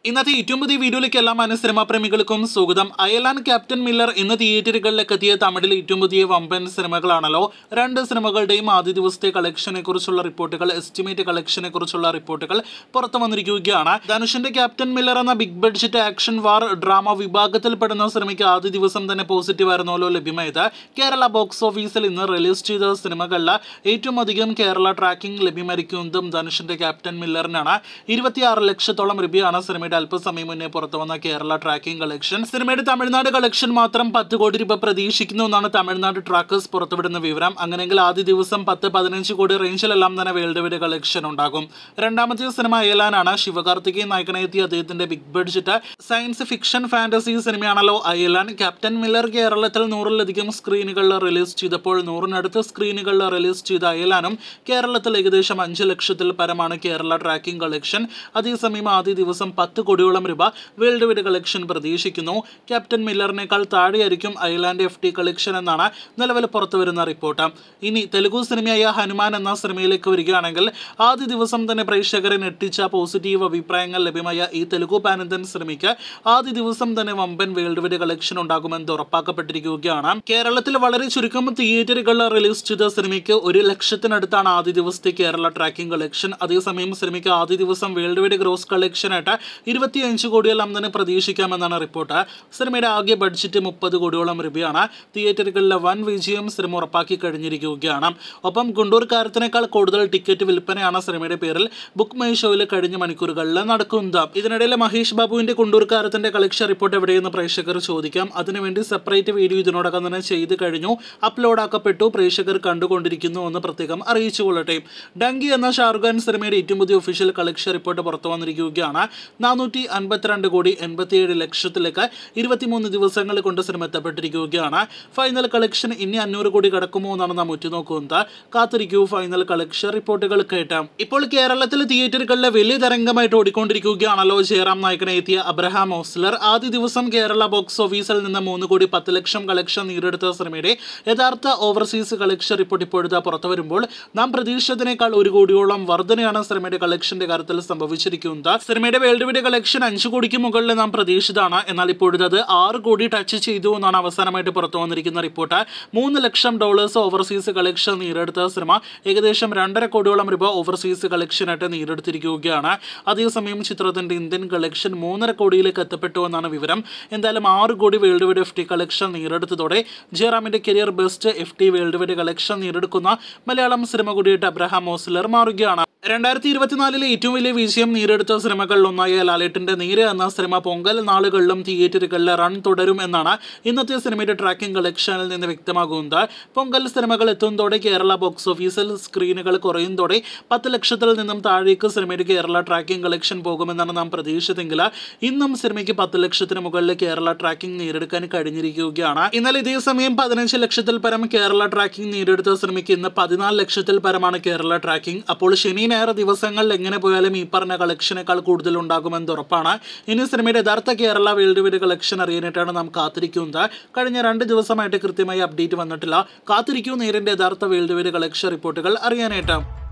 ഇന്നത്തെ ഏറ്റവും പുതിയ വീഡിയോയിലേക്ക് എല്ലാ മനു സിനിമാ പ്രേമികൾക്കും സ്വാഗതം അയലാൻ ക്യാപ്റ്റൻ മില്ലർ ഇന്ന് തിയേറ്ററുകളിലേക്ക് എത്തിയ തമിഴിലെ ഏറ്റവും പുതിയ വമ്പൻ സിനിമകളാണല്ലോ രണ്ട് സിനിമകളുടെയും ആദ്യ ദിവസത്തെ കളക്ഷനെ കുറിച്ചുള്ള റിപ്പോർട്ടുകൾ എസ്റ്റിമേറ്റ് കളക്ഷനെ കുറിച്ചുള്ള റിപ്പോർട്ടുകൾ പുറത്തു വന്നിരിക്കുകയാണ് ധനുഷിന്റെ ക്യാപ്റ്റൻ മില്ലർ എന്ന big budget action war drama വിഭാഗത്തിൽപ്പെടുന്ന സിനിമയ്ക്ക് ആദ്യ ദിവസം തന്നെ പോസിറ്റീവ് ആയിരുന്നല്ലോ ലഭ്യമായത് കേരള ബോക്സ് ഓഫീസിൽ ഇന്ന് റിലീസ് ചെയ്ത സിനിമകളിൽ ഏറ്റവും അധികം കേരള ട്രാക്കിംഗ് ലഭ്യമായിരിക്കുന്നതും ധനുഷിന്റെ ക്യാപ്റ്റൻ മില്ലറിനാണ് ഇരുപത്തിയാറ് ലക്ഷത്തോളം രൂപയാണ് സിനിമയുടെ അല്പസമയം മുന്നേ പുറത്തു വന്ന കേരള ട്രാക്കിംഗ് കളക്ഷൻ സിനിമയുടെ തമിഴ്നാട് കളക്ഷൻ മാത്രം പത്ത് കോടി രൂപ പ്രതീക്ഷിക്കുന്നു എന്നാണ് തമിഴ്നാട് ട്രാക്കേഴ്സ് പുറത്തുവിടുന്ന വിവരം അങ്ങനെയെങ്കിൽ ആദ്യ ദിവസം പത്ത് പതിനഞ്ച് കോടി റേഞ്ചിലെല്ലാം തന്നെ വേൾഡ് വൈഡ് കളക്ഷൻ ഉണ്ടാകും രണ്ടാമത്തെ സിനിമ അയലാനാണ് ശിവകാർത്തികേയൻ നായകനെത്തിയ അദ്ദേഹത്തിന്റെ big budget science fiction fantasy സിനിമയാണല്ലോ അയലാൻ ക്യാപ്റ്റൻ മില്ലർ കേരളത്തിൽ നൂറിലധികം സ്ക്രീനുകളിൽ റിലീസ് ചെയ്തപ്പോൾ നൂറിനടുത്ത് സ്ക്രീനുകളിൽ റിലീസ് ചെയ്ത അയലാനും കേരളത്തിൽ ഏകദേശം അഞ്ച് ലക്ഷത്തിൽ പരമാണ് കേരള ട്രാക്കിംഗ് കളക്ഷൻ അതേസമയം ആദ്യ ദിവസം പത്ത് കോടിയോളം രൂപ വേൾഡ് വൈഡ് കളക്ഷൻ പ്രതീക്ഷിക്കുന്നു ക്യാപ്റ്റൻ മില്ലറിനേക്കാൾ താഴെയായിരിക്കും അയലാൻഡ് എഫ് ടി കളക്ഷൻ എന്നാണ് നിലവിൽ പുറത്തുവരുന്ന റിപ്പോർട്ട് ഇനി തെലുഗു സിനിമയായ ഹനുമാൻ എന്ന സിനിമയിലേക്ക് വരികയാണെങ്കിൽ ആദ്യ ദിവസം തന്നെ പ്രേക്ഷകരെ ഞെട്ടിച്ച പോസിറ്റീവ് അഭിപ്രായങ്ങൾ ലഭ്യമായ ഈ തെലുഗു പാനന്തൻ സിനിമയ്ക്ക് ആദ്യ ദിവസം തന്നെ വമ്പൻ വേൾഡ് വൈഡ് കളക്ഷൻ ഉണ്ടാകുമെന്ന് ഉറപ്പാക്കപ്പെട്ടിരിക്കുകയാണ് കേരളത്തിൽ വളരെ ചുരുക്കം തിയേറ്ററുകളിൽ റിലീസ് ചെയ്ത സിനിമയ്ക്ക് ഒരു ലക്ഷത്തിനടുത്താണ് ആദ്യ ദിവസത്തെ കേരള ട്രാക്കിംഗ് കളക്ഷൻ അതേസമയം സിനിമയ്ക്ക് ആദ്യ ദിവസം വേൾഡ് വൈഡ് ഗ്രോസ് കളക്ഷനായിട്ട് ഇരുപത്തിയഞ്ച് കോടിയോളം തന്നെ പ്രതീക്ഷിക്കാമെന്നാണ് റിപ്പോർട്ട് സിനിമയുടെ ആകെ ബഡ്ജറ്റ് മുപ്പത് കോടിയോളം രൂപയാണ് തിയേറ്ററുകളിലെ വൻ വിജയം സിനിമ ഉറപ്പാക്കി കഴിഞ്ഞിരിക്കുകയാണ് ഒപ്പം ഗുണ്ടൂർ കാരത്തിനേക്കാൾ കൂടുതൽ ടിക്കറ്റ് വിൽപ്പനയാണ് സിനിമയുടെ പേരിൽ ബുക്ക് മൈ ഷോയിൽ കഴിഞ്ഞ മണിക്കൂറുകളിൽ നടക്കുന്നത് ഇതിനിടയിൽ മഹേഷ് ബാബുവിന്റെ കുണ്ടൂർ കാരത്തിന്റെ കളക്ഷൻ റിപ്പോർട്ട് എവിടെയെന്ന് പ്രേക്ഷകർ ചോദിക്കാം അതിനുവേണ്ടി സെപ്പറേറ്റ് വീഡിയോ ഇതിനോടകം തന്നെ ചെയ്ത് കഴിഞ്ഞു അപ്ലോഡ് ആക്കപ്പെട്ടു പ്രേക്ഷകർ കണ്ടുകൊണ്ടിരിക്കുന്നു എന്ന് പ്രത്യേകം അറിയിച്ചു കൊള്ളട്ടെ ഡങ്കി എന്ന ഷാറുഖ് ഖാൻ സിനിമയുടെ ഏറ്റവും പുതിയ ഒഫീഷ്യൽ കളക്ഷൻ റിപ്പോർട്ട് പുറത്തു വന്നിരിക്കുകയാണ് നാനൂറ്റി അൻപത്തിരണ്ട് കോടി എൺപത്തിയേഴ് ലക്ഷത്തിലേക്ക് ഇരുപത്തിമൂന്ന് ദിവസങ്ങൾ കൊണ്ട് സിനിമ എത്തപ്പെട്ടിരിക്കുകയാണ് ഫൈനൽ കളക്ഷൻ ഇനി അഞ്ഞൂറ് കോടി കടക്കുമോ എന്നാണ് നാം ഉറ്റുനോക്കുന്നത് കാത്തിരിക്കൂ ഫൈനൽ കളക്ഷൻ റിപ്പോർട്ടുകൾ കേട്ടാം ഇപ്പോൾ കേരളത്തിൽ തിയേറ്ററുകളിലെ വലിയ തരംഗമായിട്ട് ഓടിക്കൊണ്ടിരിക്കുകയാണല്ലോ ജയറാം നായകനെ എത്തിയ അബ്രഹാം ഓസ്ലർ ആദ്യ ദിവസം കേരള ബോക്സ് ഓഫീസിൽ നിന്ന് മൂന്ന് കോടി പത്ത് ലക്ഷം കളക്ഷൻ നേടിയെടുത്ത സിനിമയുടെ യഥാർത്ഥ ഓവർസീസ് കളക്ഷൻ റിപ്പോർട്ട് ഇപ്പോഴത്തെ പുറത്തു വരുമ്പോൾ നാം പ്രതീക്ഷിച്ചതിനേക്കാൾ ഒരു കോടിയോളം വർധനയാണ് സിനിമയുടെ കളക്ഷന്റെ കാര്യത്തിൽ സംഭവിച്ചിരിക്കുന്നത് സിനിമയുടെ വേൾഡ് വൈഡ് കളക്ഷൻ അഞ്ച് കോടിക്ക് മുകളിൽ നാം പ്രതീക്ഷിച്ചതാണ് എന്നാൽ ഇപ്പോഴത് ആറ് കോടി ടച്ച് ചെയ്തു എന്നാണ് അവസാനമായിട്ട് പുറത്തു വന്നിരിക്കുന്ന റിപ്പോർട്ട് മൂന്ന് ലക്ഷം ഡോളേഴ്സ് ഓവർസീസ് കളക്ഷൻ നേടിയെടുത്ത സിനിമ ഏകദേശം രണ്ടര കോടിയോളം രൂപ ഓവർസീസ് കളക്ഷനായിട്ട് നേടിയെടുത്തിരിക്കുകയാണ് അതേസമയം ചിത്രത്തിന്റെ ഇന്ത്യൻ കളക്ഷൻ മൂന്നര കോടിയിലേക്ക് എത്തപ്പെട്ടു എന്നാണ് വിവരം എന്തായാലും ആറ് crore worldwide F T collection നേടിയെടുത്തതോടെ ജയറാമിന്റെ career best F T worldwide collection നേടിയെടുക്കുന്ന മലയാളം സിനിമ കൂടിയിട്ട് അബ്രഹാം ഓസ്ലർ മാറുകയാണ് രണ്ടായിരത്തി ഇരുപത്തിനാലിലെ ഏറ്റവും വലിയ വിജയം നേടിയെടുത്ത സിനിമകളിൽ ഒന്നായ ലാലേട്ടിന്റെ നീര് എന്ന സിനിമ പൊങ്കൽ നാളുകളിലും തിയേറ്ററുകളിൽ റൺ തുടരും എന്നാണ് ഇന്നത്തെ സിനിമയുടെ ട്രാക്കിംഗ് കളക്ഷനിൽ നിന്ന് വ്യക്തമാകുന്നത് പൊങ്കൽ സിനിമകൾ എത്തുന്നതോടെ കേരള ബോക്സ് ഓഫീസിൽ സ്ക്രീനുകൾ കുറയുന്നതോടെ പത്ത് ലക്ഷത്തിൽ നിന്നും താഴേക്ക് സിനിമയുടെ കേരള ട്രാക്കിംഗ് കളക്ഷൻ പോകുമെന്നാണ് നാം പ്രതീക്ഷിച്ചതെങ്കിൽ ഇന്നും സിനിമയ്ക്ക് പത്ത് ലക്ഷത്തിന് മുകളിൽ കേരള ട്രാക്കിംഗ് നേടിയെടുക്കാൻ കഴിഞ്ഞിരിക്കുകയാണ് എന്നാൽ ഇതേ സമയം പതിനഞ്ച് ലക്ഷത്തിൽ പരം കേരള ട്രാക്കിംഗ് നേടിയെടുത്ത സിനിമയ്ക്ക് ഇന്ന് പതിനാല് ലക്ഷത്തിൽ പരമാണ് കേരള ട്രാക്കിംഗ് അപ്പോൾ ശനി ഞായർ ദിവസങ്ങളിൽ എങ്ങനെ പോയാലും ഈ പറഞ്ഞ കളക്ഷനേക്കാൾ കൂടുതൽ ഉണ്ടാകുമെന്ന് ഉറപ്പാണ് ഇനി സിനിമയുടെ യഥാർത്ഥ കേരള വേൾഡ് വൈഡ് കളക്ഷൻ അറിയാനായിട്ടാണ് നാം കാത്തിരിക്കുന്നത് കഴിഞ്ഞ രണ്ട് ദിവസമായിട്ട് കൃത്യമായി അപ്ഡേറ്റ് വന്നിട്ടില്ല കാത്തിരിക്കൂ നേരിന്റെ യഥാർത്ഥ വേൾഡ് വൈഡ് കളക്ഷൻ റിപ്പോർട്ടുകൾ അറിയാനായിട്ട്